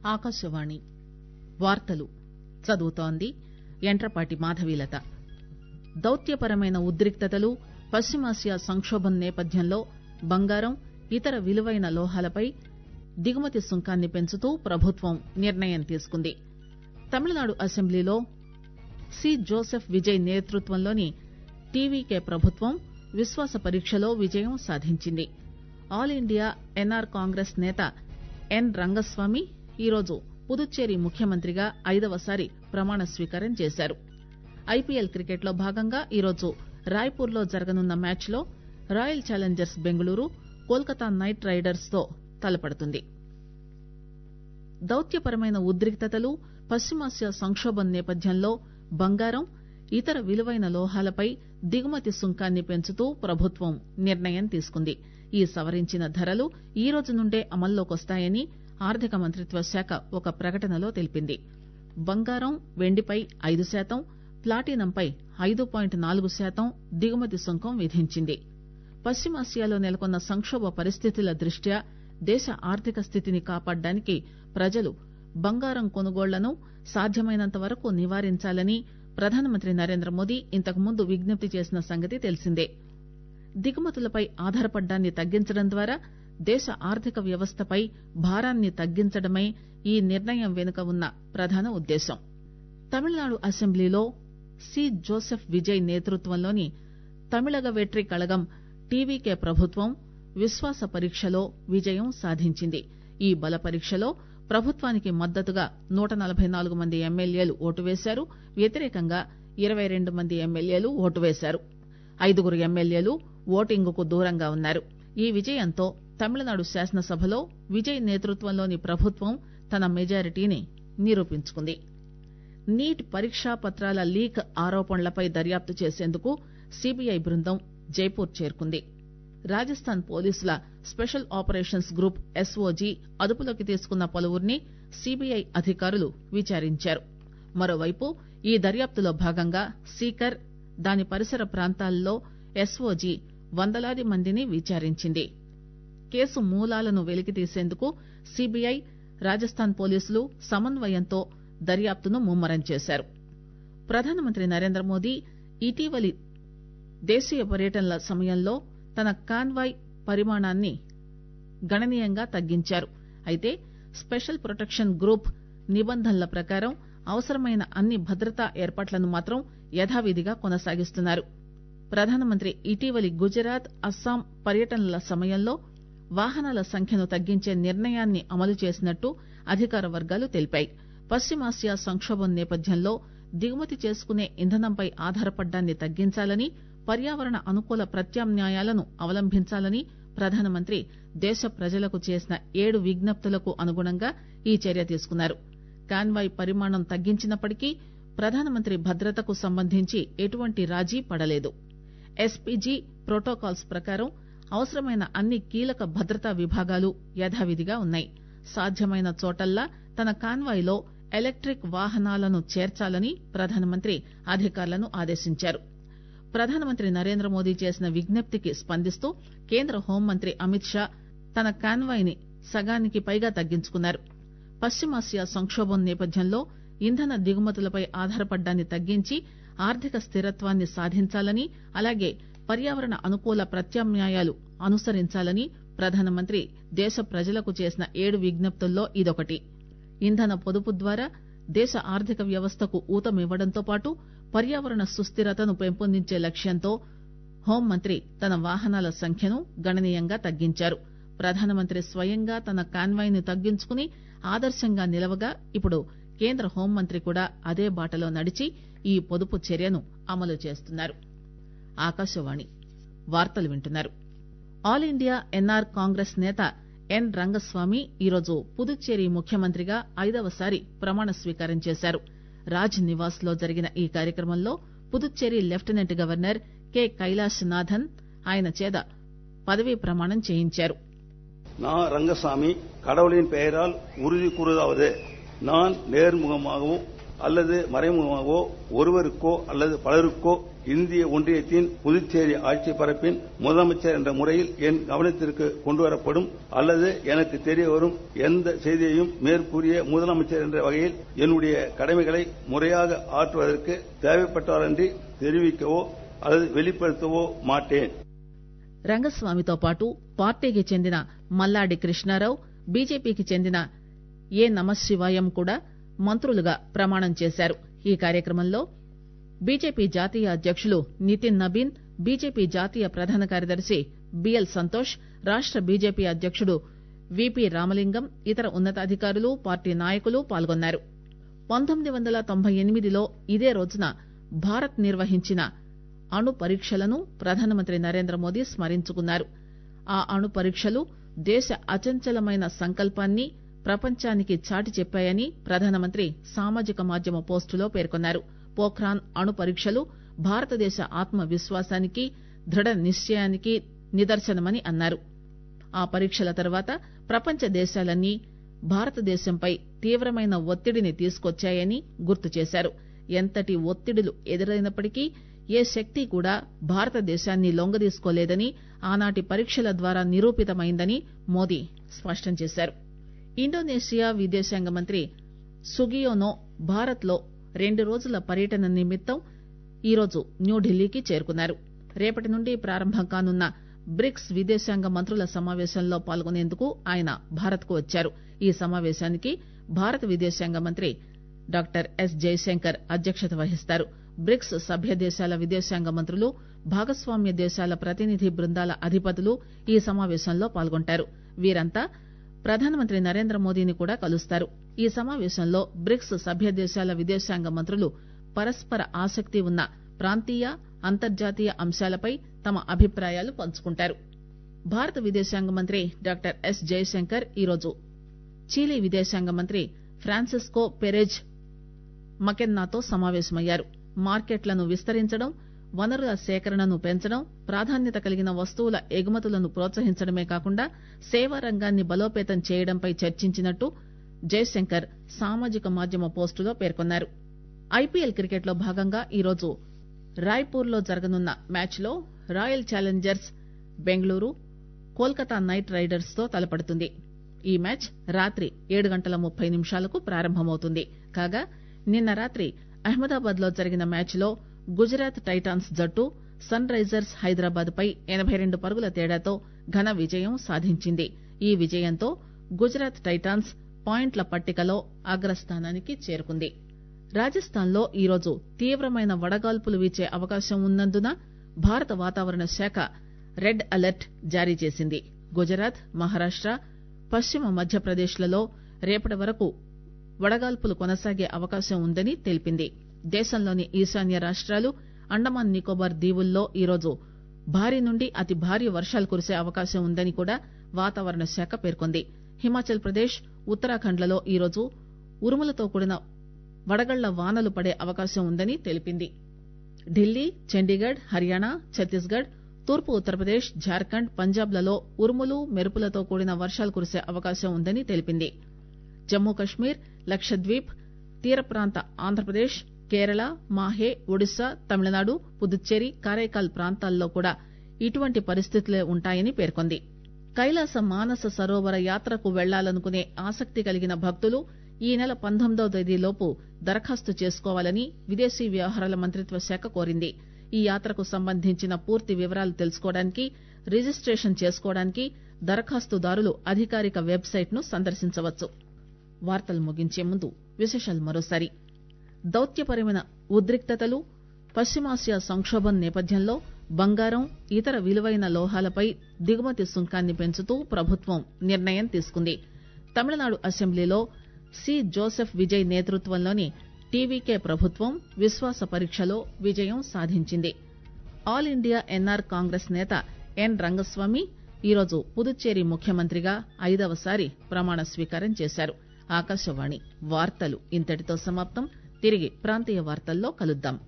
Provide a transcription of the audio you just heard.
ఆకాశవాణి వార్తలు చదువుతోంది యంట్రపాటి మాధవీలత దౌత్యపరమైన ఉద్రిక్తతలు పశ్చిమాసియా సంకోభం నేపథ్యంలో బంగారం ఇతర విలువైన లోహాలపై దిగుమతి సుంకాన్ని పెంచుతూ ప్రభుత్వం నిర్ణయం తీసుకుంది తమిళనాడు అసెంబ్లీలో సి జోసెఫ్ విజయ్ నేతృత్వంలోని టీవీకే ప్రభుత్వం విశ్వాస పరీక్షలో విజయం సాధించింది ఆల్ ఇండియా ఎన్ఆర్ కాంగ్రెస్ నేత ఎన్ రంగస్వామి ఈరోజు పుదుచ్చేరి ముఖ్యమంత్రిగా ఐదవసారి ప్రమాణ స్వీకారం చేశారు ఐపీఎల్ క్రికెట్ లో భాగంగా ఈరోజు రాయ్పూర్ లో జరగనున్న మ్యాచ్ లో Royal Challengers Bengaluru Kolkata Knight Riders తో తలపడుతుంది దౌత్యపరమైన ఉద్రిక్తతలు పశ్చిమాసియా సంకోభం నేపథ్యంలో బంగారం ఇతర విలువైన లోహాలపై దిగుమతి సుంకాన్ని పెంచుతూ ప్రభుత్వం నిర్ణయం తీసుకుంది ఈ సవరించిన ధరలు ఈ రోజు నుండే అమల్లోకొస్తాయని ఆర్థిక మంత్రిత్వ శాఖ ఒక ప్రకటనలో తెలిపింది బంగారం వెండిపై ఐదు శాతం ప్లాటినంపై ఐదు పాయింట్ నాలుగు శాతం దిగుమతి సుంకం విధించింది పశ్చిమాసియాలో నెలకొన్న సంకోభ పరిస్థితుల దృష్ట్యా దేశ ఆర్థిక స్థితిని కాపాడడానికి ప్రజలు బంగారం కొనుగోళ్లను సాధ్యమైనంత వరకు నివారించాలని ప్రధానమంత్రి నరేంద్రమోదీ ఇంతకుముందు విజ్ఞప్తి చేసిన సంగతి తెలిసిందే దిగుమతులపై ఆధారపడ్డాన్ని తగ్గించడం ద్వారా దేశ ఆర్థిక వ్యవస్థపై భారాన్ని తగ్గించడమే ఈ నిర్ణయం వెనుక ఉన్న ప్రధాన ఉద్దేశం తమిళనాడు అసెంబ్లీలో సి జోసెఫ్ విజయ్ నేతృత్వంలోని తమిళగ వెట్రి కళగం టీవీకే ప్రభుత్వం విశ్వాస పరీక్షలో విజయం సాధించింది ఈ బల పరీక్షలో ప్రభుత్వానికి మద్దతుగా నూట నలబై నాలుగు మంది ఎమ్మెల్యేలు ఓటు వేశారు వ్యతిరేకంగా ఇరవై రెండు మంది ఎమ్మెల్యేలు ఓటు వేశారు ఐదుగురు ఎమ్మెల్యేలు ఓటింగుకు దూరంగా ఉన్నారు ఈ విజయంతో తమిళనాడు శాసనసభలో విజయ్ నేతృత్వంలోని ప్రభుత్వం తన మెజారిటీని నిరూపించుకుంది నీట్ పరీక్షా పత్రాల లీక్ ఆరోపణలపై దర్యాప్తు చేసేందుకు సీబీఐ బృందం జైపూర్ చేరుకుంది రాజస్థాన్ పోలీసుల స్పెషల్ ఆపరేషన్స్ గ్రూప్ ఎస్ఓజీ అదుపులోకి తీసుకున్న పలువురిని సీబీఐ అధికారులు విచారించారు మరోవైపు ఈ దర్యాప్తులో భాగంగా సీకర్ దాని పరిసర ప్రాంతాల్లో ఎస్ఓజీ వందలాది మందిని విచారించింది కేసు మూలాలను వెలికితీసేందుకు సీబీఐ రాజస్థాన్ పోలీసులు సమన్వయంతో దర్యాప్తును ముమ్మరం చేశారు ప్రధానమంత్రి నరేంద్రమోదీ ఇటీవలి దేశీయ పర్యటనల సమయంలో తన కాన్వాయ్ పరిమాణాన్ని గణనీయంగా తగ్గించారు అయితే స్పెషల్ ప్రొటెక్షన్ గ్రూప్ నిబంధనల ప్రకారం అవసరమైన అన్ని భద్రతా ఏర్పాట్లను మాత్రం యథావిధిగా కొనసాగిస్తున్నారు ప్రధానమంత్రి ఇటీవలి గుజరాత్ అస్సాం పర్యటనల సమయంలో వాహనాల సంఖ్యను తగ్గించే నిర్ణయాన్ని అమలు చేసినట్టు అధికార వర్గాలు తెలిపాయి పశ్చిమాసియా సంకోభం నేపథ్యంలో దిగుమతి చేసుకునే ఇంధనంపై ఆధారపడ్డాన్ని తగ్గించాలని పర్యావరణ అనుకూల ప్రత్యామ్నాయాలను అవలంబించాలని ప్రధానమంత్రి దేశ ప్రజలకు చేసిన ఏడు విజ్ఞప్తులకు అనుగుణంగా ఈ చర్య తీసుకున్నారు కాన్వాయ్ పరిమాణం తగ్గించినప్పటికీ ప్రధానమంత్రి భద్రతకు సంబంధించి ఎటువంటి రాజీ పడలేదు ఎస్పీజీ ప్రోటోకాల్స్ ప్రకారం అవసరమైన అన్ని కీలక భద్రతా విభాగాలు యథావిధిగా ఉన్నాయి సాధ్యమైన చోటల్లా తన కాన్వాయ్ లో ఎలక్టిక్ వాహనాలను చేర్చాలని ప్రధానమంత్రి అధికారులను ఆదేశించారు ప్రధానమంత్రి నరేంద్రమోదీ చేసిన విజ్ఞప్తికి స్పందిస్తూ కేంద్ర హోంమంత్రి అమిత్ షా తన కాన్వాయ్ ని సగానికి పైగా తగ్గించుకున్నారు పశ్చిమాసియా సంకోభం నేపథ్యంలో ఇంధన దిగుమతులపై ఆధారపడ్డాన్ని తగ్గించి ఆర్థిక స్థిరత్వాన్ని సాధించాలని అలాగే పర్యావరణ అనుకూల ప్రత్యామ్నాయాలు అనుసరించాలని ప్రధానమంత్రి దేశ ప్రజలకు చేసిన ఏడు విజ్ఞప్తుల్లో ఇదొకటి ఇంధన పొదుపు ద్వారా దేశ ఆర్థిక వ్యవస్థకు ఊతమివ్వడంతో పాటు పర్యావరణ సుస్థిరతను పెంపొందించే లక్ష్యంతో హోంమంత్రి తన వాహనాల సంఖ్యను గణనీయంగా తగ్గించారు ప్రధానమంత్రి స్వయంగా తన కాన్వాయ్ ను తగ్గించుకుని ఆదర్శంగా నిలవగా ఇప్పుడు కేంద్ర హోంమంత్రి కూడా అదే బాటలో నడిచి ఈ పొదుపు చర్యను అమలు చేస్తున్నారు ఆకాశవాణి వార్తలు వింటున్నారు ఆల్ ఇండియా ఎన్ఆర్ కాంగ్రెస్ నేత ఎన్ రంగస్వామి ఈరోజు పుదుచ్చేరి ముఖ్యమంత్రిగా ఐదవసారి ప్రమాణ స్వీకారం చేశారు రాజ్ నివాస్ లో జరిగిన ఈ కార్యక్రమంలో Puducherry lieutenant governor K Kailash Nathan ఆయన చేత పదవీ ప్రమాణం చేయించారు நான் ரங்கசாமி கடவுளின் பெயரால் உறுதி கூறுவதாவது நான் நேர்முகமாகவோ அல்லது மறைமுகமாகவோ ஒருவருக்கோ அல்லது பலருக்கோ இந்திய ஒன்றியத்தின் புதுச்சேரி ஆட்சி பரப்பின் முதலமைச்சர் என்ற முறையில் என் கவனத்திற்கு கொண்டுவரப்படும் அல்லது எனக்கு தெரிய வரும் எந்த செய்தியையும் மேற்கூறிய முதலமைச்சர் என்ற வகையில் என்னுடைய கடமைகளை முறையாக ஆற்றுவதற்கு தேவைப்பட்டாரன்றி தெரிவிக்கவோ அல்லது வெளிப்படுத்தவோ மாட்டேன் రంగస్వామితో పాటు పార్టీకి చెందిన మల్లాడి కృష్ణారావు బీజేపీకి చెందిన ఏ నమశివాయం కూడా మంత్రులుగా ప్రమాణం చేశారు ఈ కార్యక్రమంలో బీజేపీ జాతీయ అధ్యకులు నితిన్ నబీన్ బీజేపీ జాతీయ ప్రధాన కార్యదర్శి బిఎల్ సంతోష్ రాష్ట బీజేపీ అధ్యకుడు విపి రామలింగం ఇతర ఉన్నతాధికారులు పార్టీ నాయకులు పాల్గొన్నారు పంతొమ్మిది వందల తొంభై ఎనిమిదిలో ఇదే రోజున భారత్ నిర్వహించిన అణు పరీక్షలను ప్రధానమంత్రి నరేంద్ర మోదీ స్మరించుకున్నారు ఆ అణు పరీక్షలు దేశ అచంచలమైన సంకల్పాన్ని ప్రపంచానికి చాటి చెప్పాయని ప్రధానమంత్రి సామాజిక మాధ్యమ పోస్టులో పేర్కొన్నారు పోఖ్రాన్ అణు పరీక్షలు భారతదేశ ఆత్మ విశ్వాసానికి దృఢ నిశ్చయానికి నిదర్శనమని అన్నారు ఆ పరీక్షల తర్వాత ప్రపంచ దేశాలన్నీ భారతదేశంపై తీవ్రమైన ఒత్తిడిని తీసుకొచ్చాయని గుర్తు చేశారు ఎంతటి ఒత్తిడులు ఎదురైనప్పటికీ ఏ శక్తి కూడా భారతదేశాన్ని లొంగదీసుకోలేదని ఆనాటి పరీక్షల ద్వారా నిరూపితమైందని మోదీ స్పష్టం చేశారు ఇండోనేషియా విదేశాంగ మంత్రి సుగియోనో భారత్ లో రెండు రోజుల పర్యటన నిమిత్తం ఈరోజు న్యూఢిల్లీకి చేరుకున్నారు రేపటి నుండి ప్రారంభం కానున్న బ్రిక్స్ విదేశాంగ మంత్రుల సమావేశంలో పాల్గొనేందుకు ఆయన భారత్ కు వచ్చారు ఈ సమావేశానికి భారత విదేశాంగ మంత్రి డాక్టర్ ఎస్ జైశంకర్ అధ్యక్షత వహిస్తారు బ్రిక్స్ సభ్య దేశాల విదేశాంగ మంత్రులు భాగస్వామ్య దేశాల ప్రతినిధి బృందాల అధిపతులు ఈ సమావేశంలో పాల్గొంటారు వీరంతా ప్రధానమంత్రి నరేంద్ర మోదీని కూడా కలుస్తారు ఈ సమావేశంలో బ్రిక్స్ సభ్య దేశాల విదేశాంగ మంత్రులు పరస్పర ఆసక్తి ఉన్న ప్రాంతీయ అంతర్జాతీయ అంశాలపై తమ అభిప్రాయాలు పంచుకుంటారు భారత విదేశాంగ మంత్రి డాక్టర్ ఎస్ జయశంకర్ ఈరోజు చీలీ విదేశాంగ మంత్రి ఫ్రాన్సిస్కో పెరెజ్ మకెన్నాతో సమావేశమయ్యారు మార్కెట్లను విస్తరించడం వనరుల సేకరణను పెంచడం ప్రాధాన్యత కలిగిన వస్తువుల ఎగుమతులను ప్రోత్సహించడమే కాకుండా సేవా రంగాన్ని బలోపేతం చేయడంపై చర్చించినట్టు జయశంకర్ సామాజిక మాధ్యమ పోస్టులో పేర్కొన్నారు ఐపీఎల్ క్రికెట్ లో భాగంగా ఈరోజు రాయ్పూర్ లో జరగనున్న మ్యాచ్ లో Royal Challengers Bengaluru Kolkata Knight Riders తో తలపడుతుంది ఈ మ్యాచ్ రాత్రి ఏడు గంటల ముప్పై నిమిషాలకు ప్రారంభమవుతుంది కాగా నిన్న రాత్రి అహ్మదాబాద్ లో జరిగిన మ్యాచ్ లో గుజరాత్ టైటాన్స్ జట్టు సన్ రైజర్స్ హైదరాబాద్ పై ఎనబై రెండు పరుగుల తేడాతో ఘన విజయం సాధించింది ఈ విజయంతో గుజరాత్ టైటాన్స్ పాయింట్ల పట్టికలో అగ్రస్థానానికి చేరుకుంది రాజస్థాన్ లో ఈరోజు తీవ్రమైన వడగాల్పులు వీచే అవకాశం ఉన్నందున భారత వాతావరణ శాఖ రెడ్ అలర్ట్ జారీ చేసింది గుజరాత్ మహారాష్ట పశ్చిమ మధ్యప్రదేశ్ లలో రేపటి వరకు వడగాల్పులు కొనసాగే అవకాశం ఉందని తెలిపింది దేశంలోని ఈశాన్య రాష్టాలు అండమాన్ నికోబార్ దీవుల్లో ఈరోజు భారీ నుండి అతి భారీ వర్షాలు కురిసే అవకాశం ఉందని కూడా వాతావరణ శాఖ పేర్కొంది హిమాచల్ ప్రదేశ్ ఉత్తరాఖండ్ లలో ఈరోజు ఉరుములతో కూడిన వడగళ్ల వానలు పడే అవకాశం ఉందని తెలిపింది ఢిల్లీ చండీగఢ్ హర్యానా ఛత్తీస్గఢ్ తూర్పు ఉత్తరప్రదేశ్ జార్ఖండ్ పంజాబ్ లలో ఉరుములు మెరుపులతో కూడిన వర్షాలు కురిసే అవకాశం ఉందని తెలిపింది జమ్మూ కశ్మీర్ లక్షద్వీప్ తీర ప్రాంత ఆంధ్రప్రదేశ్ కేరళ మాహే ఒడిశా తమిళనాడు పుదుచ్చేరి కారైకాల్ ప్రాంతాల్లో కూడా ఇటువంటి పరిస్థితులే ఉంటాయని పేర్కొంది కైలాస మానస సరోవర యాత్రకు వెళ్లాలనుకునే ఆసక్తి కలిగిన భక్తులు ఈ నెల పంతొమ్మిదవ తేదీలోపు దరఖాస్తు చేసుకోవాలని విదేశీ వ్యవహారాల మంత్రిత్వ శాఖ కోరింది ఈ యాత్రకు సంబంధించిన పూర్తి వివరాలు తెలుసుకోవడానికి రిజిస్టేషన్ చేసుకోవడానికి దరఖాస్తుదారులు అధికారిక వెబ్సైట్ ను సందర్శించవచ్చు వార్తలు ముగించే ముందు విశేషాలు మరోసారి దౌత్యపరమైన ఉద్రిక్తతలు పశ్చిమాసియా సంక్షోభం నేపథ్యంలో బంగారం ఇతర విలువైన లోహాలపై దిగుమతి సుంకాన్ని పెంచుతూ ప్రభుత్వం నిర్ణయం తీసుకుంది తమిళనాడు అసెంబ్లీలో సి జోసెఫ్ విజయ్ నేతృత్వంలోని టీవీకే ప్రభుత్వం విశ్వాస పరీక్షలో విజయం సాధించింది ఆల్ ఇండియా ఎన్ఆర్ కాంగ్రెస్ నేత ఎన్ రంగస్వామి ఈరోజు పుదుచ్చేరి ముఖ్యమంత్రిగా ఐదవసారి ప్రమాణ స్వీకారం చేశారు ఆకాశవాణి వార్తలు ఇంతటితో సమాప్తం తిరిగి ప్రాంతీయ వార్తల్లో కలుద్దాం